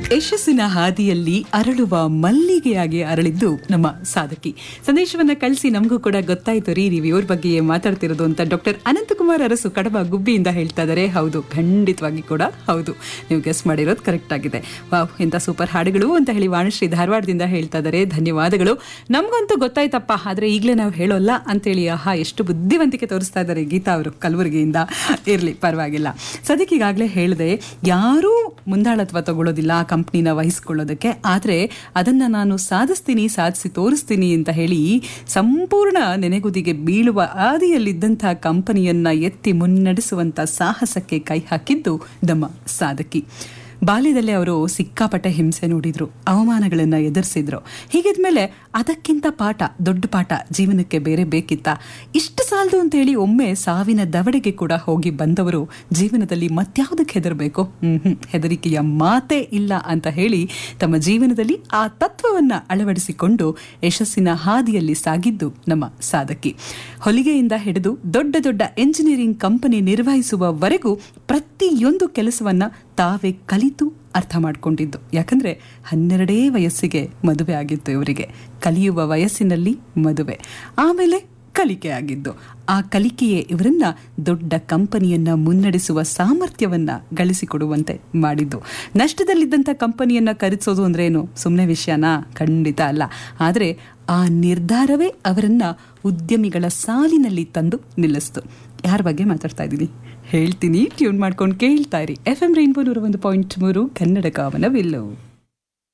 ಯಶಸ್ಸಿನ ಹಾದಿಯಲ್ಲಿ ಅರಳುವ ಮಲ್ಲಿಗೆಯಾಗಿ ಅರಳಿದ್ದು ನಮ್ಮ ಸಾಧಕಿ ಸಂದೇಶವನ್ನ ಕಳಿಸಿ ನಮಗೂ ಕೂಡ ಗೊತ್ತಾಯ್ತು ರೀ ನೀವು ಇವ್ರ ಬಗ್ಗೆ ಮಾತಾಡ್ತಿರೋದು ಅಂತ ಡಾಕ್ಟರ್ ಅನಂತಕುಮಾರ್ ಅರಸು ಕಡಬ ಗುಬ್ಬಿಯಿಂದ ಹೇಳ್ತಾ ಇದ್ದಾರೆ ಹೌದು ಖಂಡಿತವಾಗಿ ಕೂಡ ಹೌದು ನೀವು ಗೆಸ್ ಮಾಡಿರೋದು ಕರೆಕ್ಟ್ ಆಗಿದೆ ವಾವ್ ಎಂತ ಸೂಪರ್ ಹಾಡುಗಳು ಅಂತ ಹೇಳಿ ವಾಣಶ್ರೀ ಧಾರವಾಡದಿಂದ ಹೇಳ್ತಾ ಇದ್ದಾರೆ ಧನ್ಯವಾದಗಳು ನಮಗಂತೂ ಗೊತ್ತಾಯ್ತಪ್ಪ ಆದ್ರೆ ಈಗಲೇ ನಾವು ಹೇಳೋಲ್ಲ ಅಂತೇಳಿ ಆಹಾ ಎಷ್ಟು ಬುದ್ಧಿವಂತಿಕೆ ತೋರಿಸ್ತಾ ಇದ್ದಾರೆ ಗೀತಾ ಅವರು ಕಲಬುರಗಿಯಿಂದ ಇರಲಿ ಪರವಾಗಿಲ್ಲ ಸದ್ಯಕ್ಕೆ ಈಗಾಗಲೇ ಹೇಳಿದೆ ಯಾರೂ ಮುಂದಾಳತ್ವ ತಗೊಳ್ಳೋದಿಲ್ಲ ಆ ಕಂಪ್ನಿನ ವಹಿಸ್ಕೊಳ್ಳೋದಕ್ಕೆ ಆದರೆ ಅದನ್ನ ನಾನು ಸಾಧಿಸ್ತೀನಿ ಸಾಧಿಸಿ ತೋರಿಸ್ತೀನಿ ಅಂತ ಹೇಳಿ ಸಂಪೂರ್ಣ ನೆನೆಗುದಿಗೆ ಬೀಳುವ ಆದಿಯಲ್ಲಿದ್ದಂತಹ ಕಂಪನಿಯನ್ನ ಎತ್ತಿ ಮುನ್ನಡೆಸುವಂತ ಸಾಹಸಕ್ಕೆ ಕೈ ಹಾಕಿದ್ದು ನಮ್ಮ ಸಾಧಕಿ ಬಾಲ್ಯದಲ್ಲೇ ಅವರು ಸಿಕ್ಕಾಪಟ್ಟೆ ಹಿಂಸೆ ನೋಡಿದ್ರು ಅವಮಾನಗಳನ್ನ ಎದುರಿಸಿದ್ರು ಹೀಗಿದ್ಮೇಲೆ ಅದಕ್ಕಿಂತ ಪಾಠ ದೊಡ್ಡ ಪಾಠ ಜೀವನಕ್ಕೆ ಬೇರೆ ಬೇಕಿತ್ತ ಇಷ್ಟು ಸಾಲದು ಅಂತ ಹೇಳಿ ಒಮ್ಮೆ ಸಾವಿನ ದವಡೆಗೆ ಕೂಡ ಹೋಗಿ ಬಂದವರು ಜೀವನದಲ್ಲಿ ಮತ್ಯಾವುದಕ್ಕೆ ಹೆದರಬೇಕು ಹ್ಮ್ ಹೆದರಿಕೆಯ ಮಾತೇ ಇಲ್ಲ ಅಂತ ಹೇಳಿ ತಮ್ಮ ಜೀವನದಲ್ಲಿ ಆ ತತ್ವವನ್ನ ಅಳವಡಿಸಿಕೊಂಡು ಯಶಸ್ಸಿನ ಹಾದಿಯಲ್ಲಿ ಸಾಗಿದ್ದು ನಮ್ಮ ಸಾಧಕಿ ಹೊಲಿಗೆಯಿಂದ ಹಿಡಿದು ದೊಡ್ಡ ದೊಡ್ಡ ಎಂಜಿನಿಯರಿಂಗ್ ಕಂಪನಿ ನಿರ್ವಹಿಸುವವರೆಗೂ ಪ್ರತಿಯೊಂದು ಕೆಲಸವನ್ನ ತಾವೇ ಕಲಿತು ಅರ್ಥ ಮಾಡ್ಕೊಂಡಿದ್ದು ಯಾಕಂದ್ರೆ ಹನ್ನೆರಡೇ ವಯಸ್ಸಿಗೆ ಮದುವೆ ಆಗಿತ್ತು ಇವರಿಗೆ ಕಲಿಯುವ ವಯಸ್ಸಿನಲ್ಲಿ ಮದುವೆ ಆಮೇಲೆ ಕಲಿಕೆ ಆಗಿದ್ದು ಆ ಕಲಿಕೆಯೇ ಇವರನ್ನ ದೊಡ್ಡ ಕಂಪನಿಯನ್ನ ಮುನ್ನಡೆಸುವ ಸಾಮರ್ಥ್ಯವನ್ನ ಗಳಿಸಿಕೊಡುವಂತೆ ಮಾಡಿದ್ದು ನಷ್ಟದಲ್ಲಿದ್ದಂಥ ಕಂಪನಿಯನ್ನ ಖರೀದಿಸೋದು ಅಂದ್ರೆ ಏನು ಸುಮ್ಮನೆ ವಿಷಯನಾ ಖಂಡಿತ ಅಲ್ಲ ಆದರೆ ಆ ನಿರ್ಧಾರವೇ ಅವರನ್ನ ಉದ್ಯಮಿಗಳ ಸಾಲಿನಲ್ಲಿ ತಂದು ನಿಲ್ಲಿಸ್ತು ಯಾರ ಬಗ್ಗೆ ಮಾತಾಡ್ತಾ ಇದ್ದೀನಿ ಹೇಳ್ತೀನಿ ಟ್ಯೂನ್ ಮಾಡ್ಕೊಂಡು ಕೇಳ್ತಾ ಇರಿ ಎಫ್ ಎಂ ರೈನ್ಬೋ ನೂರ ಒಂದು ಪಾಯಿಂಟ್ ಮೂರು ಕನ್ನಡ ಕಾವನವಿಲ್ಲವು